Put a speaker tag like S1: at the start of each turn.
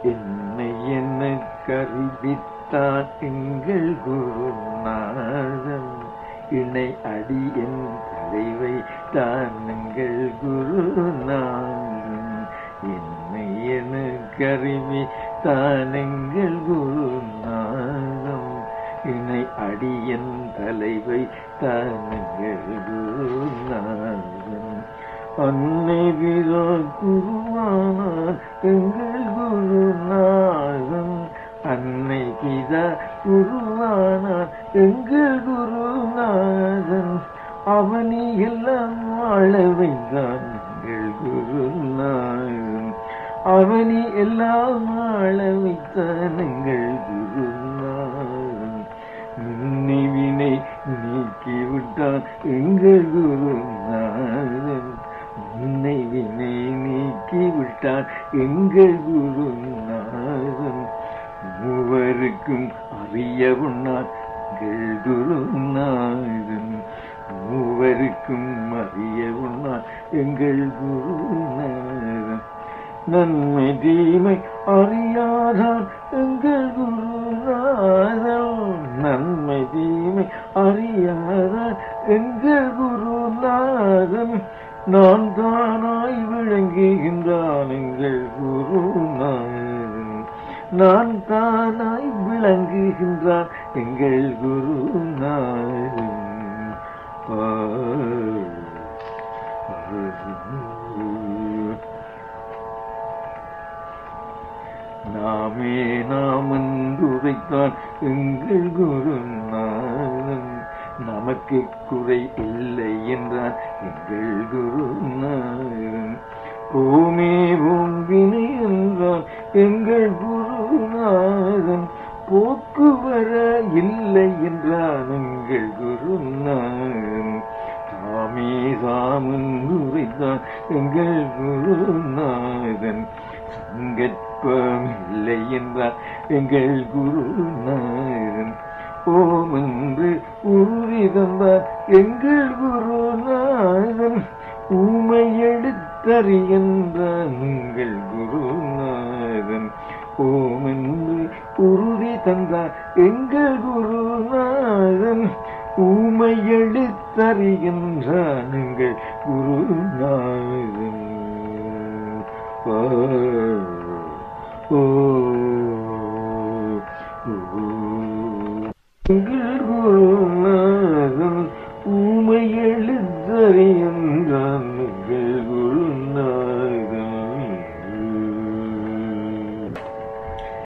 S1: என்னை என்ன கருவித்தான் எங்கள் குருநாதன் இணை அடி என் தலைவை தான் எங்கள் குருநாதன் என்னை என கருவி தான் எங்கள் குருநாதம் இணை அடியன் தலைவை தான் எங்கள் குருநாதன் அன்னை விரா குருவானார் எங்கள் குருநாதன் அன்னை பிதா குருவானார் எங்கள் குருநாதன் அவனி எல்லாம் வாழ வைத்தான் எங்கள் குருநாதன் அவனி எல்லாம் வாழ வைத்தான் எங்கள் குருநாதன் நினைவினை நீக்கிவிட்டான் எங்கள் குருநாதன் நினைவினை நீக்கிவிட்டான் எங்கள் குருநாதன் மூவருக்கும் அறிய உண்ணான் எங்கள் குருநாதன் மூவருக்கும் அறிய உண்ணான் எங்கள் குருநாதன் நன்மை தீமை அறியாதான் எங்கள் குருநாதன் நன்மை தீமை அறியாதான் எங்கள் குருநாதன் நான் தானாய் விளங்குகின்றான் எங்கள் குருநாதன் நான் தானாய் விளங்குகின்றான் எங்கள் குருநாதன் ஆ, ஆ. நாமே நாம் உரைத்தான் எங்கள் குருநாதன் நமக்கு குறை இல்லை என்றான் எங்கள் குருநாதன் பூமி பூம்பினை என்றான் எங்கள் குருநாதன் போக்குவர இல்லை என்றான் எங்கள் குருநாதன் சாமி சாமன் உரைத்தான் எங்கள் குருநாதன் சங்கற்பம் இல்லை என்றார் எங்கள் குருநாதன் ஓம் என்று உறுதி தந்தார் எங்கள் குருநாதன் ஊமை எடுத்தறிகின்றான் எங்கள் குருநாதன் ஓம் என்று உறுதி தந்தார் எங்கள் குருநாதன் ஊமை எழுத்தறிகின்றான் எங்கள் குருநாதன் ஓ ஓ எங்கள் குருநாதன் ஊமை எழுத்தறிகின்றான் எங்கள்